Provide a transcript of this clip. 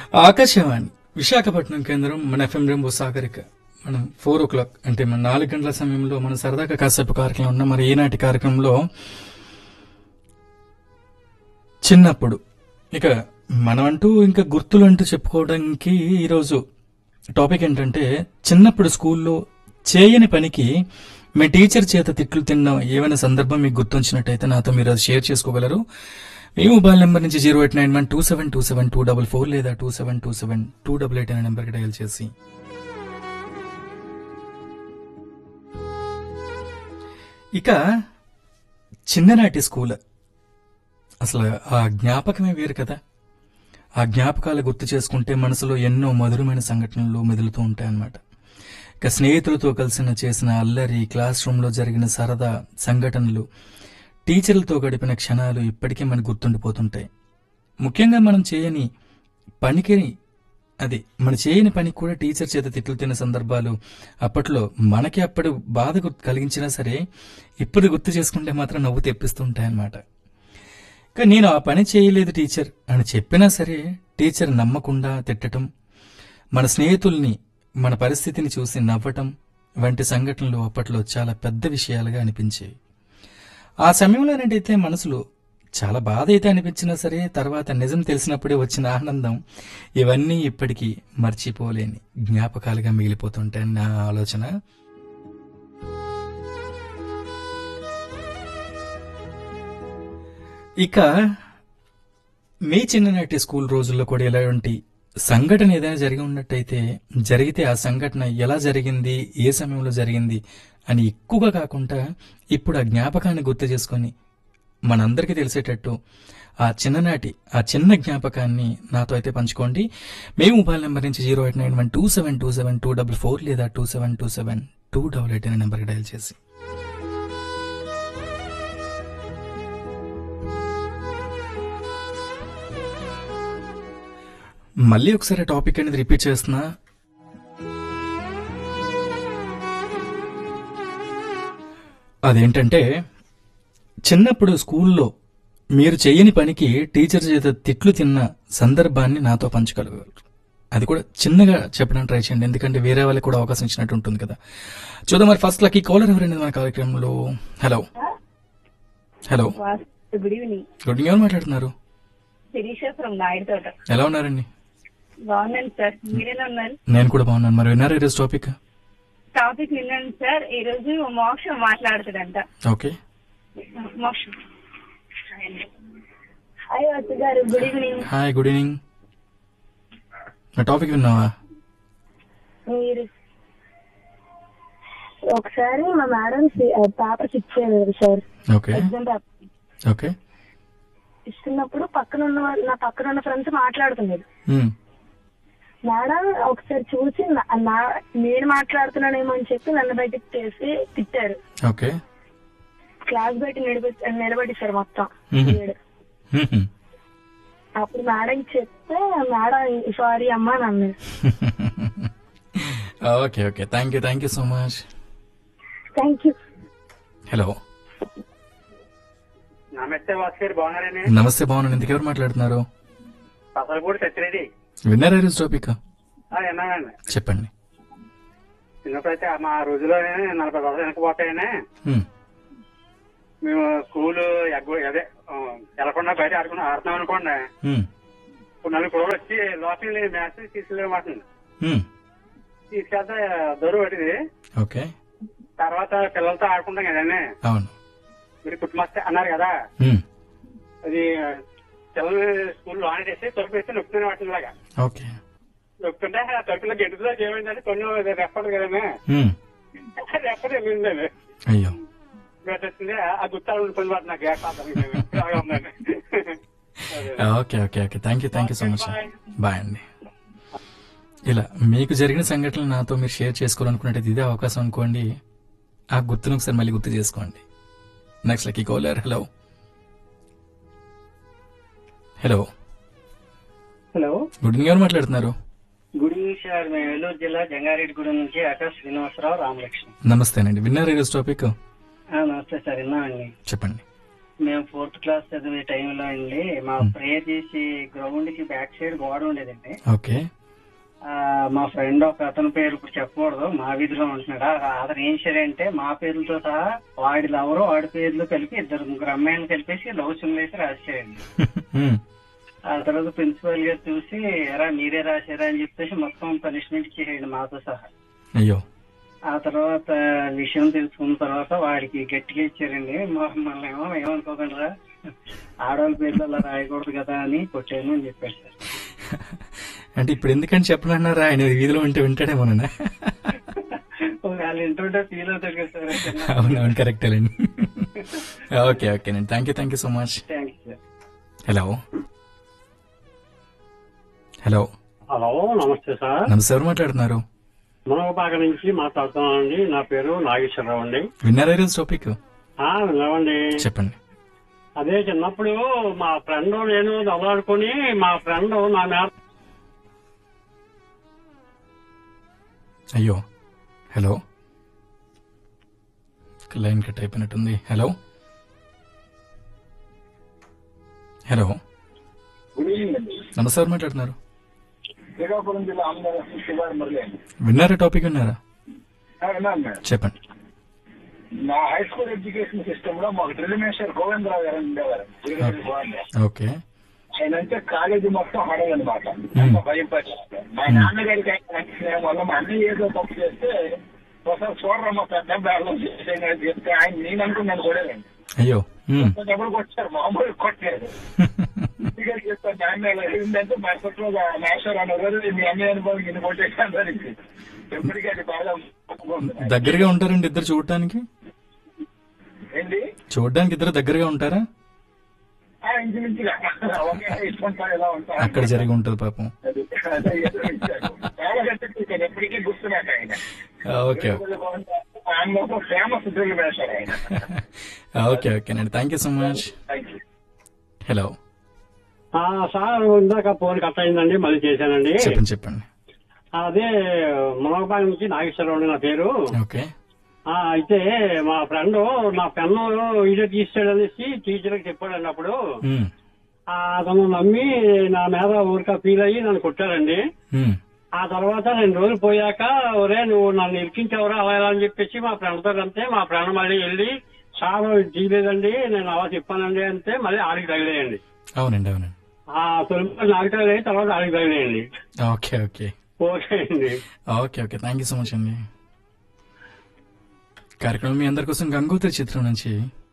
ఆకాశవాణి విశాఖపట్నం కేంద్రం మన ఎఫ్ఎం రెంబో సాగరిక మనం ఫోర్ ఓ క్లాక్ అంటే మన నాలుగు గంటల సమయంలో మన సరదాగా కాసేపు కార్యక్రమం ఉన్నాం మరి ఈనాటి కార్యక్రమంలో చిన్నప్పుడు ఇక మనమంటూ ఇంకా గుర్తులు అంటూ చెప్పుకోవడానికి ఈరోజు టాపిక్ ఏంటంటే చిన్నప్పుడు స్కూల్లో చేయని పనికి మీ టీచర్ చేత తిట్లు తిన్న ఏమైనా సందర్భం మీకు గుర్తొచ్చినట్టయితే నాతో మీరు అది షేర్ చేసుకోగలరు మీ మొబైల్ నెంబర్ నుంచి zero eight nine one two seven two seven two double four లేదా two seven two seven two double eight అనే నెంబర్కి డయల్ చేసి ఇక చిన్ననాటి స్కూల్ అసలు ఆ జ్ఞాపకమే వేరు కదా ఆ జ్ఞాపకాలు గుర్తు చేసుకుంటే మనసులో ఎన్నో మధురమైన సంఘటనలు మెదులుతూ ఉంటాయన్నమాట ఇక స్నేహితులతో కలిసిన చేసిన అల్లరి క్లాస్ రూమ్లో జరిగిన సరదా సంఘటనలు టీచర్లతో గడిపిన క్షణాలు ఇప్పటికీ మనకు గుర్తుండిపోతుంటాయి ముఖ్యంగా మనం చేయని పనికి అది మన చేయని పని కూడా టీచర్ చేత తిట్లు తిన్న సందర్భాలు అప్పట్లో మనకి అప్పుడు బాధ గుర్తు కలిగించినా సరే ఇప్పుడు గుర్తు చేసుకుంటే మాత్రం నవ్వు తెప్పిస్తుంటాయన్నమాట కానీ నేను ఆ పని చేయలేదు టీచర్ అని చెప్పినా సరే టీచర్ నమ్మకుండా తిట్టడం మన స్నేహితుల్ని మన పరిస్థితిని చూసి నవ్వటం వంటి సంఘటనలు అప్పట్లో చాలా పెద్ద విషయాలుగా అనిపించేవి ఆ సమయంలో ఏంటైతే మనసులో చాలా బాధ అయితే అనిపించినా సరే తర్వాత నిజం తెలిసినప్పుడే వచ్చిన ఆనందం ఇవన్నీ ఇప్పటికీ మర్చిపోలేని జ్ఞాపకాలుగా మిగిలిపోతుంటాయని నా ఆలోచన ఇక మీ చిన్ననాటి స్కూల్ రోజుల్లో కూడా ఎలాంటి సంఘటన ఏదైనా జరిగి ఉన్నట్టయితే జరిగితే ఆ సంఘటన ఎలా జరిగింది ఏ సమయంలో జరిగింది అని ఎక్కువగా కాకుండా ఇప్పుడు ఆ జ్ఞాపకాన్ని గుర్తు చేసుకొని మనందరికీ తెలిసేటట్టు ఆ చిన్ననాటి ఆ చిన్న జ్ఞాపకాన్ని నాతో అయితే పంచుకోండి మీ మొబైల్ నెంబర్ నుంచి zero eight nine one two seven two seven two double four లేదా two seven two seven two double eight అనే నెంబర్కి డయల్ చేసి మళ్ళీ ఒకసారి టాపిక్ అనేది రిపీట్ చేస్తున్నా అదేంటంటే చిన్నప్పుడు స్కూల్లో మీరు చేయని పనికి టీచర్ చేత తిట్లు తిన్న సందర్భాన్ని నాతో పంచగలగలరు అది కూడా చిన్నగా చెప్పడానికి ట్రై చేయండి ఎందుకంటే వేరే వాళ్ళకి కూడా అవకాశం ఇచ్చినట్టు ఉంటుంది కదా చూద్దాం మరి ఫస్ట్ లక్కీ కాలర్ ఎవరైనా మన కార్యక్రమంలో hello hello good evening good ఎవరు మాట్లాడుతున్నారు శిరీష ఫ్రమ్ నాయుడు తోట ఎలా ఉన్నారండి బాగున్నాను సార్ మీరేనా ఉన్నారు నేను కూడా బాగున్నాను మరి విన్నారా ఈరోజు టాపిక్ టాపిక్ విన్నాను సార్ ఈ రోజు మోక్షం మాట్లాడుతుందంట ఓకే మోక్షం హాయ్ వత్త గారు good evening hi good evening నా టాపిక్ విన్నావా మీరు ఒకసారి మా మేడం పేపర్స్ ఇచ్చేవారు sir okay exam paper okay ఇస్తున్నప్పుడు పక్కన ఉన్న వాళ్ళు- నా పక్కన ఉన్న ఫ్రెండ్స్ మాట్లాడుతున్నారు మ్మ్. మేడం ఒకసారి చూసి నా- నా- నేను మాట్లాడుతున్నానేమో అని చెప్పి నన్ను బయటకు తీసి తిట్టారు ఓకే క్లాస్ బయట నిలబెట్టి నిలబెట్టారు మొత్తం మ్మ్. పీరియడ్. మ్మ్. అప్పుడు మేడం చెప్తే మేడం సారీ అమ్మా అని అన్నారు okay okay thank you thank you so much thank you hello నమస్తే భాస్కర్ బాగున్నారని నమస్తే బాగున్నాను ఇంతకు ఎవరు మాట్లాడుతున్నారు అసలు కూడా సత్యరెడ్డి విన్నారా ఈరోజు టాపిక్ విన్నానండి చెప్పండి చిన్నప్పుడైతే మా రోజుల్లోనే నలభై రోజులు వెనకపోతాయని మ్మ్. మేము స్కూల్ ఎగ్గ అదే ఆ, వెళ్ళకుండా బయట ఆడుకుని ఆడుతున్నాం అనుకోండి మ్మ్. ఇప్పుడు నలుగురు కూడా వచ్చి లోపలి మ్యాచ్ తీసుకెళ్ళమాట మ్మ్. తీసుకెళ్తే దొరుకు పడింది ఓకే తర్వాత పిల్లలతో ఆడుకుంటాం కదండి అవును మీరు కుటుంబస్తే అన్నారు కదా మ్మ్. అది పిల్లలు స్కూల్ లోన్ చేసి తొలిపి వేస్తే నొక్కుతున్న వాటిలాగా ఓకే నొక్కుంటే ఆ తలుపులో గెంటుతో ఏమైందంటే కొన్ని రెప్పదు కదండి మ్మ్. రెప్పది వెళ్ళిందండి అయ్యో పెట్టేసింది ఆ గుత్తాలు ఉండిపోయింది వాటి నాకు ఏకాంతం బాగా ఉందండి అదే. Okay okay okay thank you thank you so much bye అండి ఇలా మీకు జరిగిన సంఘటనలు నాతో మీరు షేర్ చేసుకోవాలనుకున్నట్టు ఇదే అవకాశం అనుకోండి ఆ గుర్తును ఒకసారి మళ్ళీ గుర్తు చేసుకోండి next lucky caller hello hello hello good evening ఎవరు మాట్లాడుతున్నారు గుడ్ ఈవినింగ్ సార్ మేము ఏలూరు జిల్లా జంగారెడ్డిగూడెం నుంచి ఆకాశ్ శ్రీనివాసరావు రామలక్ష్మి నమస్తేనండి విన్నారు ఈరోజు టాపిక్ ఆ, నమస్తే సార్ విన్నామండి చెప్పండి మేము ఫోర్త్ క్లాస్ చదివే టైంలో అండి మా Hmm. ప్రేయర్ చేసి గ్రౌండ్ కి బ్యాక్ సైడ్ గోడ ఉండేదండి ఓకే ఆ, మా ఫ్రెండ్ ఒక అతని పేరు ఇప్పుడు చెప్పకూడదు మా వీధిలో ఉంటున్నాడు ఆ అతను ఏం చేయాలంటే మా పేర్లతో సహా వాడి లవరు వాడి పేర్లు కలిపి ఇద్దరు ముగ్గురు అమ్మాయిలు కలిపేసి లవ్ సిమ్లేసి రాసేయండి ఉమ్, ఆ తర్వాత ప్రిన్సిపల్ గారు చూసి ఎరా మీరే రాశారా అని చెప్పేసి మొత్తం పనిష్మెంట్ చేయండి మాతో సహా అయ్యో ఆ తర్వాత విషయం తెలుసుకున్న తర్వాత వాడికి గట్టిగా ఇచ్చారండి మమ్మల్ని ఏమో ఏమనుకోకుండా ఆడవాళ్ళ పేర్లు అలా రాయకూడదు కదా అని కొట్టాను అని చెప్పారు సార్ అంటే ఇప్పుడు ఎందుకని చెప్పనన్నారా ఆయన వీధిలో ఉంటే వింటాడేమోనన్నా వాళ్ళు ఇంటుంటే ఫీల్ అవుతారు కదా సార్ అవునవును కరెక్టేలేండి ఓకే ఓకేనండి thank you thank you so much thank you sir hello hello hello నమస్తే సార్ నమస్తే ఎవరు మాట్లాడుతున్నారు మునగపాక నుంచి మాట్లాడుతున్నానండి నా పేరు నాగేశ్వరరావు అండి విన్నారా ఈరోజు టాపిక్ ఆ, విన్నామండి చెప్పండి అదే చిన్నప్పుడు మా ఫ్రెండ్ నేను దొలాడుకొని మా ఫ్రెండ్ నా మీద అయ్యో హలో లైన్ కట్ అయిపోయినట్టుంది హలో హలో గుడ్ ఈవినింగ్ అండి నమస్తే ఎవరు మాట్లాడుతున్నారు శ్రీకాకుళం జిల్లా ఆంధ్రప్రదేశ్ శివారి మురళి అండి విన్నారా టాపిక్ విన్నారా ఆ, విన్నాను మేడం చెప్పండి నా హై స్కూల్ ఎడ్యుకేషన్ సిస్టమ్ లో మాకు డ్రిల్ మేస్టర్ గోవిందరావు గారు ఉండేవారు తిరుపతి గోవిందరావు ఓకే ఆయన అంటే కాలేజీ మొత్తం హడల్ అనమాట Hmm. భయం పట్టిస్తారు మా నాన్నగారికి ఆయన స్నేహం వల్ల మా అన్నయ్య ఏదో తప్పు చేస్తే ఒకసారి చూడరమ్మ పెద్ద బ్యాగ్ చేసాను అని చెప్తే ఆయన నేను అనుకున్నాను కొడేదండి అయ్యో ఉమ్. ఎవరు కొట్టారు మామూలు కొట్టారు ఇంటికి చెప్తాను నాన్న ఏంటంటే మరుసటి రోజు ఆ మాస్టర్ అన్న రోజు మీ అన్నయ్య అనుభవం నిన్ను కొట్టేసాను అని ఎప్పటికీ అది బాగా ఉంది. దగ్గరగా ఉంటారండి ఇద్దరు చూడటానికి ఏంటి చూడడానికి ఇద్దరు దగ్గరగా ఉంటారా ఆ ఇంచుమించుగా ఒకే ఇష్టంతో ఎలా ఉంటారు అక్కడ జరిగి ఉంటుంది పాపం అది అదే ఏదో ఇచ్చారు. చాలా గట్టిగా ఎప్పటికీ గుర్తున్నాక ఆయన ఓకే ఆయన ఒక ఫేమస్ డ్రిల్ వేశారు ఆయన ఓకే ఓకేనండి thank you so much thank you hello ఆ, సార్ ఇందాక ఫోన్ కట్ అయిందండి మళ్ళీ చేశానండి చెప్పండి చెప్పండి అదే మునగపాక నుంచి నాగేశ్వరరావు అండి నా పేరు ఓకే ఆ, అయితే మా ఫ్రెండ్ నా పెన్ను ఇదే తీసాడు అనేసి టీచర్కి చెప్పాడండి అప్పుడు ఉమ్, ఆ, అతను నమ్మి నా మీద ఊరిక ఫీల్ అయ్యి నన్ను కొట్టారండి ఉమ్, ఆ తర్వాత రెండు రోజులు పోయాక ఒరే నువ్వు నన్ను ఇరికించావురా అలా ఇలా అని చెప్పేసి మా ఫ్రెండ్ తో అంతే మా ఫ్రెండ్ మళ్ళీ వెళ్ళి సార్ తీయలేదండి నేను అలా చెప్పానండి అంటే మళ్ళీ ఆడికి తగిలేయండి అవునండి అవునండి ఆ తొలి నాకు తగిలేయి తర్వాత ఆడికి తగిలేయండి ఓకే ఓకే ఓకే అండి okay okay thank you so much అండి కార్యక్రమం మీ అందరి కోసం గంగోత్రి చిత్రం నుంచి